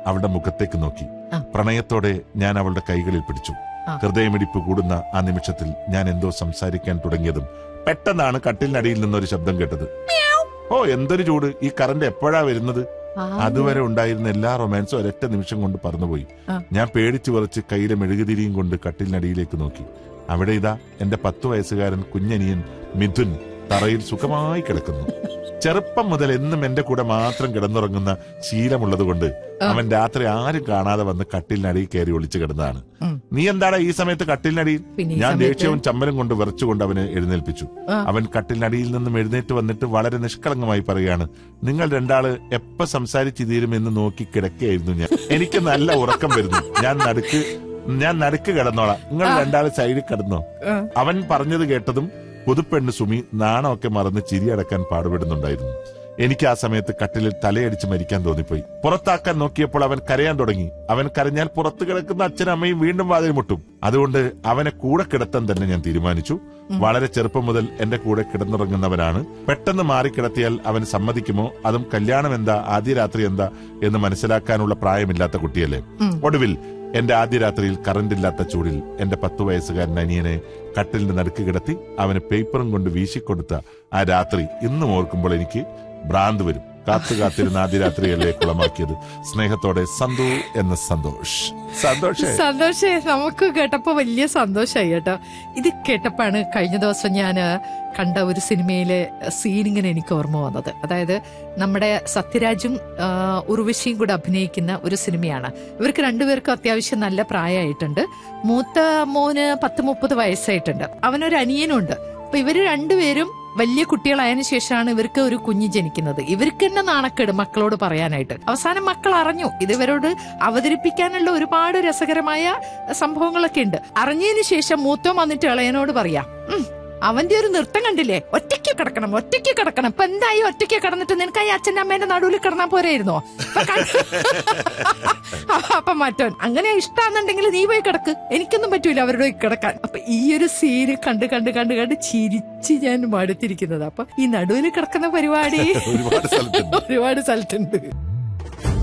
അവളുടെ മുഖത്തേക്ക് നോക്കി ആ. പ്രണയത്തോടെ ഞാൻ അവളുടെ കൈകളിൽ പിടിച്ചു ആ. ഹൃദയമിടിപ്പ് കൂടുന്ന ആ നിമിഷത്തിൽ ഞാൻ എന്തോ സംസാരിക്കാൻ തുടങ്ങിയതും പെട്ടെന്നാണ് കട്ടിലിനടിയിൽ നിന്നൊരു ശബ്ദം കേട്ടത് ഓ എന്തൊരു ചൂട് ഈ കറണ്ട് എപ്പോഴാ വരുന്നത് അതുവരെ ഉണ്ടായിരുന്ന എല്ലാ റൊമാൻസും ഒരൊറ്റ നിമിഷം കൊണ്ട് പറന്നുപോയി ആ. ഞാൻ പേടിച്ചു വിറച്ച് കയ്യിലെ മെഴുകുതിരിയും കൊണ്ട് കട്ടിലിനടിയിലേക്ക് നോക്കി അവിടെ ഇതാ എന്റെ പത്തു വയസ്സുകാരൻ കുഞ്ഞനിയൻ മിഥുൻ തറയിൽ സുഖമായി കിടക്കുന്നു ചെറുപ്പം മുതൽ എന്നും എന്റെ കൂടെ മാത്രം കിടന്നുറങ്ങുന്ന ശീലമുള്ളതുകൊണ്ട് അവൻ രാത്രി ആരും കാണാതെ വന്ന് കട്ടിലിനടിയിൽ കയറി ഒളിച്ചു കിടന്നതാണ് ഉം. നീ എന്താണ് ഈ സമയത്ത് കട്ടിലിനടിയിൽ പിന്നെ ഈ ഞാൻ സമയത്ത് ദേഷ്യവും ചമ്മലും കൊണ്ട് വിറച്ചുകൊണ്ട് അവനെ എഴുന്നേൽപ്പിച്ചു ആ. അവൻ കട്ടിലിനടിയിൽ നിന്നും എഴുന്നേറ്റ് വന്നിട്ട് വളരെ നിഷ്കളങ്കമായി പറയുകയാണ് നിങ്ങൾ രണ്ടാള് എപ്പ സംസാരിച്ചു തീരുമെന്ന് നോക്കി കിടക്കുകയായിരുന്നു ഞാൻ എനിക്ക് നല്ല ഉറക്കം വരുന്നു ഞാൻ നടുക്ക് ഞാൻ നടുക്ക് കിടന്നോളാം നിങ്ങൾ രണ്ടാള് സൈഡിൽ കിടന്നോ ആ. അവൻ പറഞ്ഞത് കേട്ടതും പുതുപ്പെണ്ണ് സുമി നാണമൊക്കെ മറന്ന് ചിരിയടക്കാൻ പാടുപെടുന്നുണ്ടായിരുന്നു എനിക്ക് ആ സമയത്ത് കട്ടിലിൽ തലയടിച്ച് മരിക്കാൻ തോന്നിപ്പോയി പുറത്താക്കാൻ നോക്കിയപ്പോൾ അവൻ കരയാൻ തുടങ്ങി അവൻ കരഞ്ഞാൽ പുറത്ത് കിടക്കുന്ന അച്ഛനും അമ്മയും വീണ്ടും വാതിൽ മുട്ടും അതുകൊണ്ട് അവനെ കൂടെ കിടത്താൻ തന്നെ ഞാൻ തീരുമാനിച്ചു വളരെ ചെറുപ്പം മുതൽ എന്റെ കൂടെ കിടന്നുറങ്ങുന്നവനാണ് പെട്ടെന്ന് മാറിക്കിടത്തിയാൽ അവൻ സമ്മതിക്കുമോ അതും കല്യാണം എന്താ ആദ്യ രാത്രി എന്താ എന്ന് മനസ്സിലാക്കാനുള്ള പ്രായമില്ലാത്ത കുട്ടിയല്ലേ ഉം. ഒടുവിൽ എന്റെ ആദ്യ രാത്രിയിൽ കറണ്ട് ഇല്ലാത്ത ചൂടിൽ എന്റെ പത്തു വയസ്സുകാരൻ അനിയനെ കട്ടിലിന്റെ നടുക്ക് കിടത്തി അവന് പേപ്പറും കൊണ്ട് വീശിക്കൊടുത്ത ആ രാത്രി ഇന്നും ഓർക്കുമ്പോൾ എനിക്ക് ഭ്രാന്ത് വരും കാത്തു കാത്തിരുന്ന ആദ്യ രാത്രിയല്ലേ കുളമാക്കിയത് സ്നേഹത്തോടെ സന്തു എന്ന സന്തോഷ് സന്തോഷേ സന്തോഷേ നമുക്ക് കേട്ടപ്പോ വലിയ സന്തോഷായി കേട്ടോ ഇത് കേട്ടപ്പാണ് കഴിഞ്ഞ ദിവസം ഞാൻ കണ്ട ഒരു സിനിമയിലെ സീൻ ഇങ്ങനെ എനിക്ക് ഓർമ്മ വന്നത് അതായത് നമ്മുടെ സത്യരാജും ആ, ഉർവശിയും കൂടെ അഭിനയിക്കുന്ന ഒരു സിനിമയാണ് ഇവർക്ക് രണ്ടുപേർക്കും അത്യാവശ്യം നല്ല പ്രായമായിട്ടുണ്ട് മൂത്ത മോന് പത്ത് മുപ്പത് വയസ്സായിട്ടുണ്ട് അവനൊരു അനിയനുണ്ട് അപ്പൊ ഇവര് രണ്ടുപേരും വലിയ കുട്ടികളായതിനു ശേഷമാണ് ഇവർക്ക് ഒരു കുഞ്ഞ് ജനിക്കുന്നത് ഇവർക്ക് തന്നെ നാണക്കേട് മക്കളോട് പറയാനായിട്ട് അവസാനം മക്കൾ അറിഞ്ഞു ഇത് ഇവരോട് അവതരിപ്പിക്കാനുള്ള ഒരുപാട് രസകരമായ സംഭവങ്ങളൊക്കെ ഉണ്ട് അറിഞ്ഞതിന് ശേഷം മൂത്തം വന്നിട്ട് ഇളയനോട് പറയാം "ഉം, അവന്റെ ഒരു നൃത്തം കണ്ടില്ലേ ഒറ്റയ്ക്ക് കിടക്കണം ഒറ്റയ്ക്ക് കിടക്കണം ഇപ്പൊ എന്തായി ഒറ്റയ്ക്ക് കിടന്നിട്ട് നിനക്ക് ഈ അച്ഛൻ്റെ അമ്മേന്റെ നടുവിൽ കിടന്നാ പോരായിരുന്നോ ഇപ്പൊ കണ്ട- അപ്പൊ മറ്റോൻ അങ്ങനെ ഇഷ്ടാന്നുണ്ടെങ്കിൽ നീ പോയി കിടക്ക് എനിക്കൊന്നും പറ്റൂല അവരുടെ പോയി കിടക്കാൻ അപ്പൊ ഈ ഒരു സീന് കണ്ട് കണ്ട് കണ്ട് കണ്ട് ചിരിച്ച് ഞാൻ മടുത്തിരിക്കുന്നത് അപ്പൊ ഈ നടുവിൽ കിടക്കുന്ന പരിപാടി ഒരുപാട് സ്ഥലത്തുണ്ട് ഒരുപാട് സ്ഥലത്തുണ്ട്